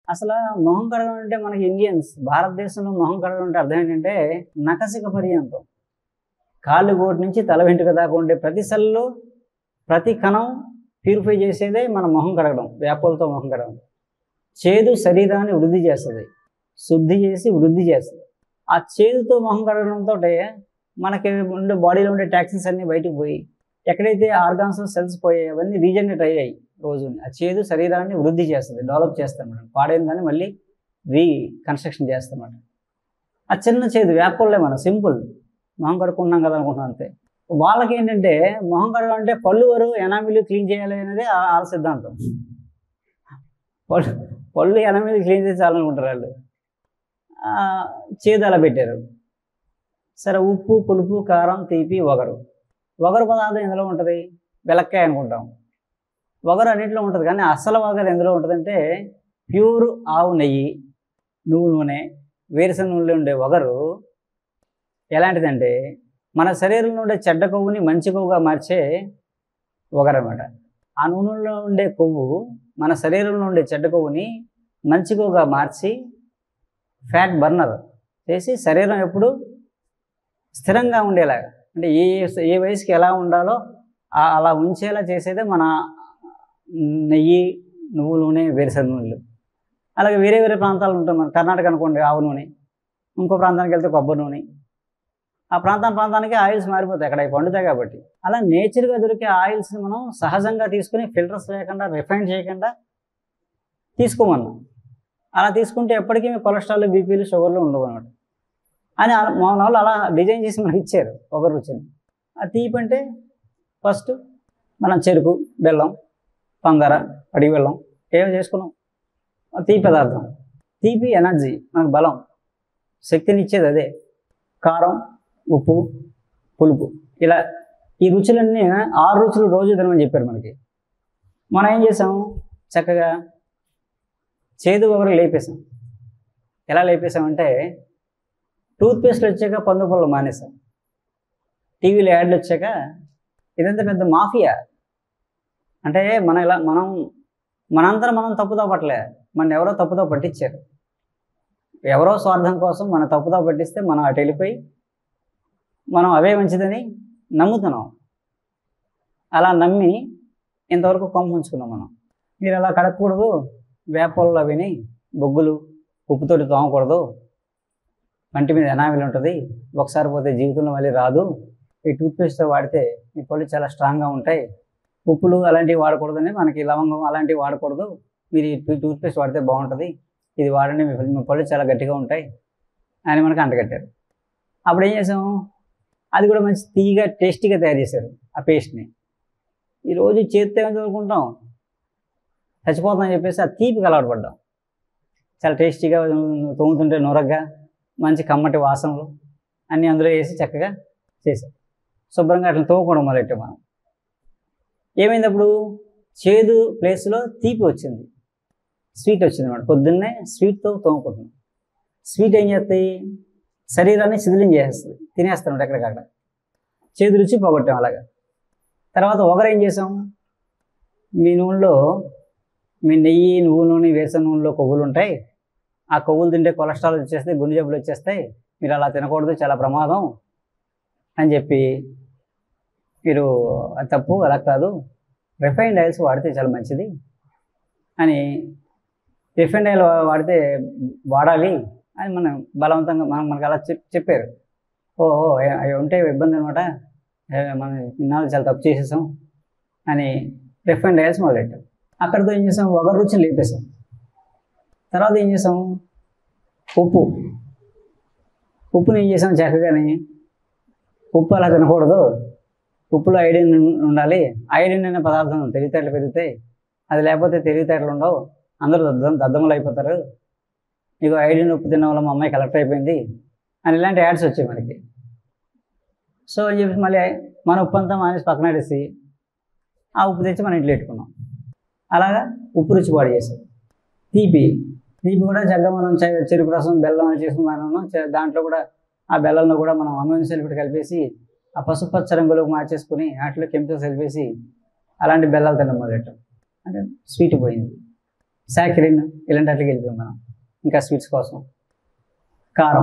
అసలు మొహం కడగడం అంటే మనకి ఇండియన్స్ భారతదేశంలో మొహం కడగడం అంటే అర్థం ఏంటంటే నకసిక పర్యంతం కాళ్ళు గోటి నుంచి తల వెంట్రుక దాకా ఉండే ప్రతి సెల్లో ప్రతి కణం ప్యూరిఫై చేసేదే మన మొహం కడగడం వేపలతో మొహం కడగడం చేదు శరీరాన్ని వృద్ధి చేస్తుంది శుద్ధి చేసి వృద్ధి చేస్తుంది ఆ చేదుతో మొహం కడగడంతో మనకి ఉండే బాడీలో ఉండే టాక్సిన్స్ అన్నీ బయటకు పోయి ఎక్కడైతే ఆర్గాన్స్ సెల్స్ పోయాయి అవన్నీ రీజనరేట్ అయ్యాయి రోజు ఆ చేదు శరీరాన్ని వృద్ధి చేస్తుంది డెవలప్ చేస్తాం పాడైన దాన్ని మళ్ళీ రీ కన్స్ట్రక్షన్ చేస్తామన్నమాట ఆ చిన్న చేదు వేపల్లే మనం సింపుల్ మొహం కడుక్కున్నాం కదా అనుకుంటున్నాం అంతే వాళ్ళకి ఏంటంటే మొహం కడగడం అంటే పళ్ళు వరు ఎనామిలు క్లీన్ చేయాలి అనేది ఆ- వాళ్ళ సిద్ధాంతం పళ్ళు పళ్ళు ఎనామిలు క్లీన్ చేసి చాలనుకుంటారు వాళ్ళు ఆ, చేదు అలా పెట్టారు సరే ఉప్పు పులుపు కారం తీపి వగరు వగరు పదార్థం ఎందులో ఉంటుంది వెలక్కాయ అనుకుంటాం వగరు అన్నింటిలో ఉంటుంది కానీ అసలు వగరు ఎందులో ఉంటుందంటే ప్యూర్ ఆవు నెయ్యి నువ్వు నూనె వేరుశనగ నూనెలో ఉండే వగరు ఎలాంటిదంటే మన శరీరంలో ఉండే చెడ్డ కొవ్వుని మంచి కొవ్వుగా మార్చే వగరు అనమాట ఆ నూనెలో ఉండే కొవ్వు మన శరీరంలో ఉండే చెడ్డ కొవ్వుని మంచి కొవ్వుగా మార్చి ఫ్యాట్ బర్నర్ చేసి శరీరం ఎప్పుడు స్థిరంగా ఉండేలాగా అంటే ఏ ఏ వయసుకి ఎలా ఉండాలో ఆ- అలా ఉంచేలా చేసేదే మన నెయ్యి నువ్వు నూనె వేరుశనగ నూనెలు అలాగే వేరే వేరే ప్రాంతాలు ఉంటాయి మన కర్ణాటక అనుకోండి ఆవు నూనె ఇంకో ప్రాంతానికి వెళ్తే కొబ్బరి నూనె ఆ ప్రాంతం ప్రాంతానికి ఆయిల్స్ మారిపోతాయి అక్కడ అవి పండుతాయి కాబట్టి అలా నేచర్గా దొరికే ఆయిల్స్ని మనం సహజంగా తీసుకుని ఫిల్టర్స్ లేకుండా రిఫైన్ చేయకుండా తీసుకోమన్నాం అలా తీసుకుంటే ఎప్పటికీ మీ కొలెస్ట్రాల్ బీపీలు షుగర్లు ఉండవు అనమాట అని అలా- మా వాళ్ళు అలా డిజైన్ చేసి మనకి ఇచ్చారు ఒక రుచిని ఆ తీపి అంటే ఫస్ట్ మనం చెరుకు బెల్లం పందర అడిగి బెల్లం ఏమో చేసుకున్నాం ఆ తీపి పదార్థం తీపి ఎనర్జీ మనకు బలం శక్తిని ఇచ్చేది అదే కారం ఉప్పు పులుపు ఇలా ఈ రుచులన్నీ ఆరు రుచులు రోజు తినమని చెప్పారు మనకి మనం ఏం చేసాం చక్కగా చేదు ఒకరు లేపేసాం ఎలా లేపేసామంటే టూత్పేస్ట్ వచ్చాక పందు పొలం మానేసాం టీవీలో యాడ్లు వచ్చాక ఇదంతా పెద్ద మాఫియా అంటే మన ఇలా మనం మనందరం మనం తప్పుతో పట్టలే మన ఎవరో తప్పుతో పట్టించారు ఎవరో స్వార్థం కోసం మన తప్పుతో పట్టిస్తే మనం అటు వెళ్ళిపోయి మనం అవే మంచిదని నమ్ముతున్నాం అలా నమ్మి ఇంతవరకు కొంప ఉంచుకున్నాం మనం మీరు అలా కడగకూడదు వేపల్లో అవిని బొగ్గులు ఉప్పుతోటి తోమకూడదు పంటి మీద ఎనామిల్ ఉంటుంది ఒకసారి పోతే జీవితంలో మళ్ళీ రాదు ఈ టూత్పేస్ట్ వాడితే మీ పళ్ళు చాలా స్ట్రాంగ్గా ఉంటాయి ఉప్పులు అలాంటివి వాడకూడదని మనకి లవంగం అలాంటివి వాడకూడదు మీరు ఈ టూ- టూత్పేస్ట్ వాడితే బాగుంటుంది ఇది వాడండి మీ పళ్ళు- మీ పళ్ళు చాలా గట్టిగా ఉంటాయి అని మనకి అంటగట్టారు అప్పుడు ఏం చేసాము అది కూడా మంచి తీయగా టేస్టీగా తయారు చేశారు ఆ పేస్ట్ని ఈరోజు చేతితో ఏం చదువుకుంటాం చచ్చిపోతుందని చెప్పేసి ఆ తీపికి అలవాటు పడ్డాం చాలా టేస్టీగా తోముతుంటే నొరగ్గా మంచి కమ్మటి వాసనలు అన్నీ అందులో వేసి చక్కగా చేసాం శుభ్రంగా అట్లా తోముకోవడం మొదలెట్టాం మనం ఏమైంది అప్పుడు చేదు ప్లేస్లో తీపి వచ్చింది స్వీట్ వచ్చింది అనమాట పొద్దున్నే స్వీట్తో తోముకుంటున్నాం స్వీట్ ఏం చేస్తాయి శరీరాన్ని శిథిలం చేసేస్తుంది తినేస్తాం ఎక్కడికక్కడ చేదు రుచి పోగొట్టాం అలాగా తర్వాత ఒకరు ఏం చేసాం మీ నూనెలో మీ నెయ్యి నువ్వు నూనె వేరుశనగ నూనెలో కొవ్వులు ఉంటాయి ఆ కొవ్వులు తింటే కొలెస్ట్రాల్ వచ్చేస్తాయి గుండె జబ్బులు వచ్చేస్తాయి మీరు అలా తినకూడదు చాలా ప్రమాదం అని చెప్పి మీరు అది తప్పు అలా కాదు రిఫైన్డ్ ఆయిల్స్ వాడితే చాలా మంచిది అని రిఫైన్డ్ ఆయిల్ వా- వాడితే వాడాలి అని మనం బలవంతంగా మనం మనకు అలా చెప్ చెప్పారు ఓ ఓ, అవి- అవి ఉంటే ఇబ్బంది అనమాట మనం ఇన్నాళ్ళు చాలా తప్పు చేసేసాం అని రిఫైన్డ్ ఆయిల్స్ మొదలెట్టాం అక్కడితో ఏం చేసాం ఒక రుచిని లేపేసాం తర్వాత ఏం చేసాం ఉప్పు ఉప్పుని ఏం చేసాం చక్కగాని ఉప్పు అలా తినకూడదు ఉప్పులో ఐడిన్ ఉండాలి ఐడిన్ అనే పదార్థం తెలివితేటలు పెరుగుతాయి అది లేకపోతే తెలివితేటలు ఉండవు అందరూ దద్దం దద్దములు అయిపోతారు నీకు ఐడిన్ ఉప్పు తినడం వల్ల మా అమ్మాయి కలెక్ట్ అయిపోయింది అని ఇలాంటి యాడ్స్ వచ్చాయి మనకి సో అని చెప్పి మళ్ళీ మన ఉప్పు అంతా మానేసి పక్కన పెట్టేసి ఆ ఉప్పు తెచ్చి మన ఇంట్లో పెట్టుకున్నాం అలాగా ఉప్పు రుచి పాడు చేసాం తీపి తీపి కూడా చక్కగా మనం చె- చెరుకు రసం బెల్లం అని చేసుకుని మనం చె- దాంట్లో కూడా ఆ బెల్లంలో కూడా మనం అమ్మోనియం సల్ఫేట్ కలిపేసి ఆ పసుపు పచ్చ రంగులోకి మార్చేసుకుని వాటిలో కెమికల్స్ కలిపేసి అలాంటి బెల్లాలు తినడం మొదలెట్టాం అంటే స్వీట్ పోయింది సాకిరిన్ ఇలాంటి వాటికి వెళ్ళిపోయాం మనం ఇంకా స్వీట్స్ కోసం కారం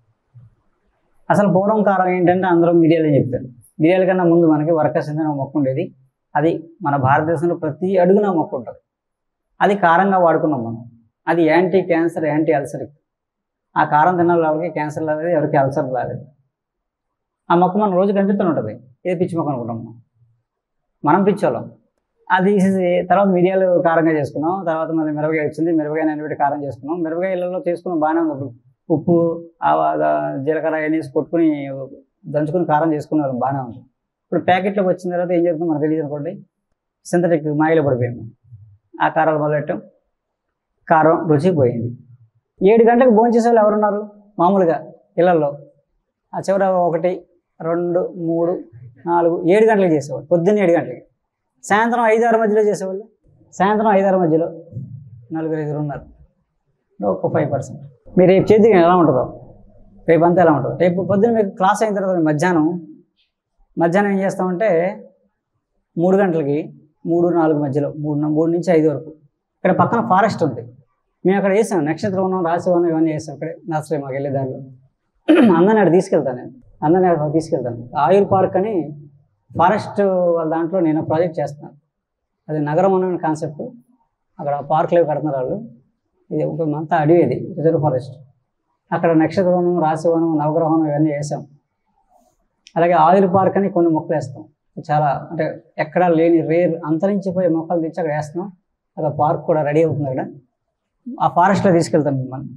అసలు పూర్వం కారం ఏంటంటే అందరూ మిరియాలు చెప్తారు మిరియాల కన్నా ముందు మనకి వర్కర్స్ అని ఒక మొక్క ఉండేది అది మన భారతదేశంలో ప్రతి అడుగున మొక్క ఉంటుంది అది కారంగా వాడుకున్నాం మనం అది యాంటీ క్యాన్సర్ యాంటీ అల్సర్ ఆ కారం తిన్న ఎవరికి క్యాన్సర్ రాలేదు ఎవరికి అల్సర్ రాలేదు ఆ మొక్క మనం రోజు కనిపిస్తూ ఉంటుంది ఇది పిచ్చి మొక్క అనుకుంటాం మనం మనం పిచ్చోళ్ళం అది తీసేసి తర్వాత మిరియాలు కారంగా చేసుకున్నాం తర్వాత మళ్ళీ మిరపకాయ వచ్చింది మిరపకాయ నేను కారం చేసుకున్నాం మిరపకాయ ఇళ్ళలో చేసుకున్నాం బాగానే ఉంది అప్పుడు ఉప్పు ఆవా జీలకర్ర అవన్నీ వేసి కొట్టుకుని దంచుకుని కారం చేసుకున్నారు బాగానే ఉంది ఇప్పుడు ప్యాకెట్లోకి వచ్చిన తర్వాత ఏం జరుగుతుందో మనకు తెలియదు అనుకోండి సింథటిక్ మాయలో పడిపోయాము ఆ కారాలు మొదలెట్టాం కారం రుచి పోయింది ఏడు గంటలకు భోంచేసే వాళ్ళు ఎవరున్నారు మామూలుగా ఇళ్ళల్లో ఆ చివర ఒకటి రెండు మూడు నాలుగు ఏడు గంటలకు చేసేవాళ్ళు పొద్దున్న ఏడు గంటలకి సాయంత్రం ఐదు ఆరు మధ్యలో చేసేవాళ్ళు సాయంత్రం ఐదు ఆరు మధ్యలో నలుగురు ఐదుగురు ఉన్నారు ఒక ఫైవ్ పర్సెంట్ మీరు రేపు చేతి ఎలా ఉంటుందో రేపు అంతా ఎలా ఉంటుందో రేపు పొద్దున్న మీకు క్లాస్ అయిన తర్వాత మధ్యాహ్నం మధ్యాహ్నం ఏం చేస్తామంటే మూడు గంటలకి మూడు నాలుగు మధ్యలో మూడు మూడు నుంచి ఐదు వరకు ఇక్కడ పక్కన ఫారెస్ట్ ఉంది మేము అక్కడ వేసాం నక్షత్రవనం రాశివనం ఇవన్నీ వేసాం అక్కడే నర్సరీ మాకు వెళ్ళే దారిలో అందరిని అక్కడ తీసుకెళ్తాను నేను అందరిని అక్కడ తీసుకెళ్తాను ఆయుర్ పార్క్ అని ఫారెస్ట్ వాళ్ళ దాంట్లో నేను ప్రాజెక్ట్ చేస్తున్నాను అది నగరం అనే కాన్సెప్ట్ అక్కడ పార్క్లు కడుతున్నారు వాళ్ళు ఇది ఒక అంతా అడవి ఇది రిజర్వ్ ఫారెస్ట్ అక్కడ నక్షత్రవనం రాశివనం నవగ్రహం ఇవన్నీ వేసాం అలాగే ఆయిల్ పార్క్ అని కొన్ని మొక్కలు వేస్తాం చాలా అంటే ఎక్కడా లేని రేర్ అంతరించిపోయే మొక్కలు తెచ్చి అక్కడ వేస్తున్నాం అక్కడ పార్క్ కూడా రెడీ అవుతుంది అక్కడ ఆ ఫారెస్ట్లో తీసుకెళ్తాం మిమ్మల్ని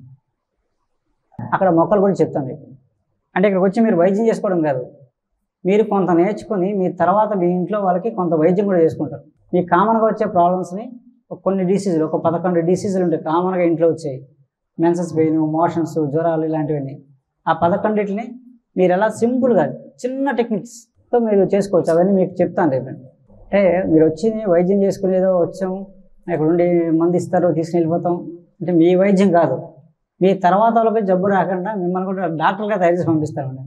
అక్కడ మొక్కల గురించి చెప్తాం మీకు అంటే ఇక్కడికి వచ్చి మీరు వైద్యం చేసుకోవడం కాదు మీరు కొంత నేర్చుకొని మీ తర్వాత మీ ఇంట్లో వాళ్ళకి కొంత వైద్యం కూడా చేసుకుంటారు మీ కామన్గా వచ్చే ప్రాబ్లమ్స్ని కొన్ని డిసీజులు ఒక పదకొండు డిసీజులు ఉంటాయి కామన్గా ఇంట్లో వచ్చాయి మెన్సెస్ పెయిన్ మోషన్స్ జ్వరాలు ఇలాంటివన్నీ ఆ పదకొండిటిని మీరు ఎలా సింపుల్గా చిన్న టెక్నిక్స్తో మీరు చేసుకోవచ్చు అవన్నీ మీకు చెప్తాను రేపు అంటే మీరు వచ్చి వైద్యం చేసుకునేదో వచ్చాము ఇక్కడ ఉండి మంది ఇస్తారు తీసుకుని వెళ్ళిపోతాం అంటే మీ వైద్యం కాదు మీ తర్వాత వాళ్ళకి జబ్బు రాకుండా మిమ్మల్ని కూడా డాక్టర్గా తయారు చేసి పంపిస్తామండి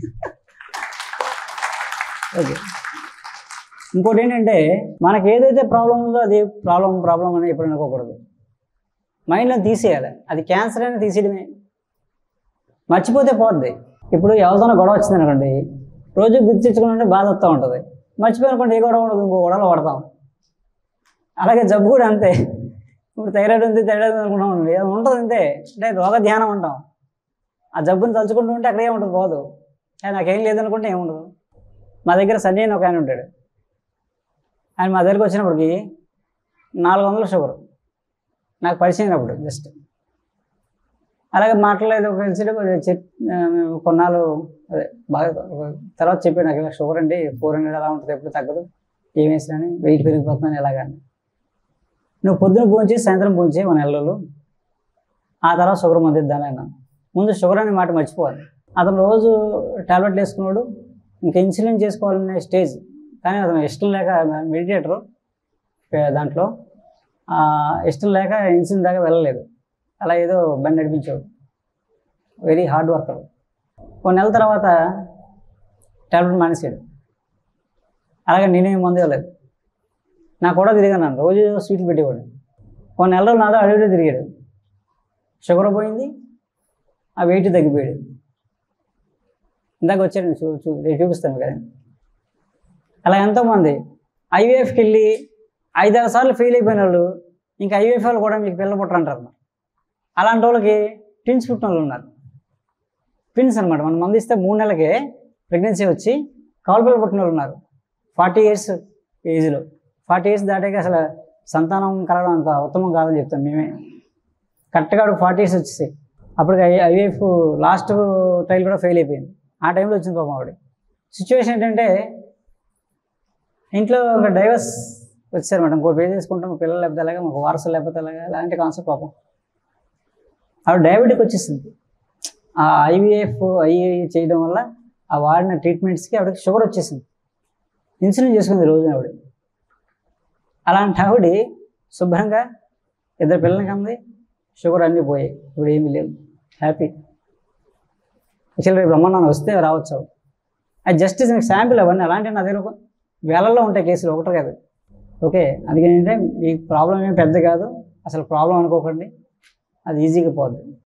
ఓకే ఇంకోటి ఏంటంటే మనకి ఏదైతే ప్రాబ్లం ఉందో అది ప్రాబ్లం ప్రాబ్లం అని ఎప్పుడు అనుకోకూడదు మైండ్లో తీసేయాలి అది క్యాన్సర్ అని తీసేయడమే మర్చిపోతే పోద్ది ఇప్పుడు ఎవరితోనో గొడవ వచ్చింది అనుకోండి రోజు గుర్తించుకుంటే బాధ వస్తూ ఉంటుంది మర్చిపోయినకుండా ఏ గొడవ ఉండదు ఇంకో గొడవలో పడతాం అలాగే జబ్బు కూడా అంతే ఇప్పుడు థైరాయిడ్ ఉంది థైరాయిడ్ ఉంది అనుకుంటాం అనుకోండి, అది ఉంటుంది అంతే అంటే రోగ ధ్యానం అంటాం ఆ జబ్బుని తలుచుకుంటూ ఉంటే అక్కడే ఉంటుంది పోదు కానీ నాకేం లేదనుకుంటే ఏముండదు మా దగ్గర సన్నీ అని ఒక ఆయన ఉంటాడు ఆయన మా దగ్గరికి వచ్చినప్పటికి నాలుగు వందల షుగర్ నాకు పరిచయం అయినప్పుడు జస్ట్ అలాగే మాట్లాడలేదు ఒక ఇన్సిడెంట్ చెప్ ఆ, మేము కొన్నాళ్ళు అదే బాగా ఒక- తర్వాత చెప్పాడు నాకు ఇలా షుగర్ అండి ఫోర్ హండ్రెడ్ అలా ఉంటుంది ఎప్పుడు తగ్గదు ఏం వేసినా వెయిట్ పెరిగిపోతున్నాను ఎలాగా అని. నువ్వు పొద్దున భోంచి సాయంత్రం భోంచి మన నెలలో ఆ తర్వాత షుగర్ మంది ఇద్దాను అన్నాను ముందు షుగర్ అనే మాట మర్చిపోవాలి అతను రోజు టాబ్లెట్లు వేసుకున్నాడు ఇంకా ఇన్సులిన్ చేసుకోవాలనే స్టేజ్ కానీ అతను ఇష్టం లేక మెడిటేటరు దాంట్లో ఆ, ఇష్టం లేక ఇన్సులిన్ దాకా వెళ్ళలేదు అలా ఏదో బండి నడిపించాడు వెరీ హార్డ్ వర్కర్ ఒక నెల తర్వాత టాబ్లెట్ మానేసాడు అలాగే నేనేం మందు ఇవ్వలేదు నా కూడా తిరిగాను నన్ను రోజు స్వీట్లు పెట్టేవాడు ఒక నెల రోజులు నాతో అడిగితే తిరిగాడు షుగర్ పోయింది ఆ వెయిట్ తగ్గిపోయాడు ఇందాక వచ్చాడు చూ చూ రేపు చూపిస్తాను కదా అలా ఎంతోమంది ఐవీఎఫ్కి వెళ్ళి ఐదారు సార్లు ఫెయిల్ అయిపోయిన వాళ్ళు ఇంకా ఐవీఎఫ్ వాళ్ళు కూడా మీకు పిల్ల పుట్టరు అంటారు మరి. అలాంటి వాళ్ళకి ట్విన్స్ పుట్టిన వాళ్ళు ఉన్నారు ట్విన్స్ అనమాట మనం మంది ఇస్తే మూడు నెలలకే ప్రెగ్నెన్సీ వచ్చి కాలు పిల్లలు పుట్టిన వాళ్ళు ఉన్నారు ఫార్టీ ఇయర్స్ ఏజ్లో ఫార్టీ ఇయర్స్ దాటాక అసలు సంతానం కలగడం అంత ఉత్తమం కాదని చెప్తాం మేమే కరెక్ట్గా ఫార్టీ ఇయర్స్ వచ్చేసాయి అప్పటికి ఐ ఐవీఎఫ్ లాస్ట్ ట్రైల్ కూడా ఫెయిల్ అయిపోయింది ఆ టైంలో వచ్చింది పాపం ఆవిడ సిచ్యువేషన్ ఏంటంటే ఇంట్లో ఒక డైవర్స్ వచ్చారు మేడం ఇంకోటి పే చేసుకుంటాం పిల్లలు లేకపోతే అలాగా మాకు వారసులు లేకపోతే అలాగా అలాంటి కాన్సెప్ట్ పాపం ఆవిడ డయాబెటిక్ వచ్చేసింది ఆ ఐవీఎఫ్ ఐఏ చేయడం వల్ల ఆ వాడిన ట్రీట్మెంట్స్కి ఆవిడకి షుగర్ వచ్చేసింది ఇన్సులిన్ చేసుకుంది రోజు ఆవిడ అలాంటి ఆవిడ శుభ్రంగా ఇద్దరు పిల్లలకి అంది షుగర్ అన్నీ పోయాయి ఇప్పుడు ఏమీ లేవు హ్యాపీ యాక్చువల్లీ రేపు రమ్మన్నాను వస్తే రావచ్చు ఆవిడ. అది జస్టిస్ మీకు శాంపిల్ అవన్నీ అలాంటివి నా దగ్గర ఒక వేలల్లో ఉంటాయి కేసులు ఒకటి కాదు ఓకే అందుకని ఏంటంటే మీ ప్రాబ్లం ఏం పెద్ద కాదు అసలు ప్రాబ్లం అనుకోకండి అది ఈజీగా పోద్ది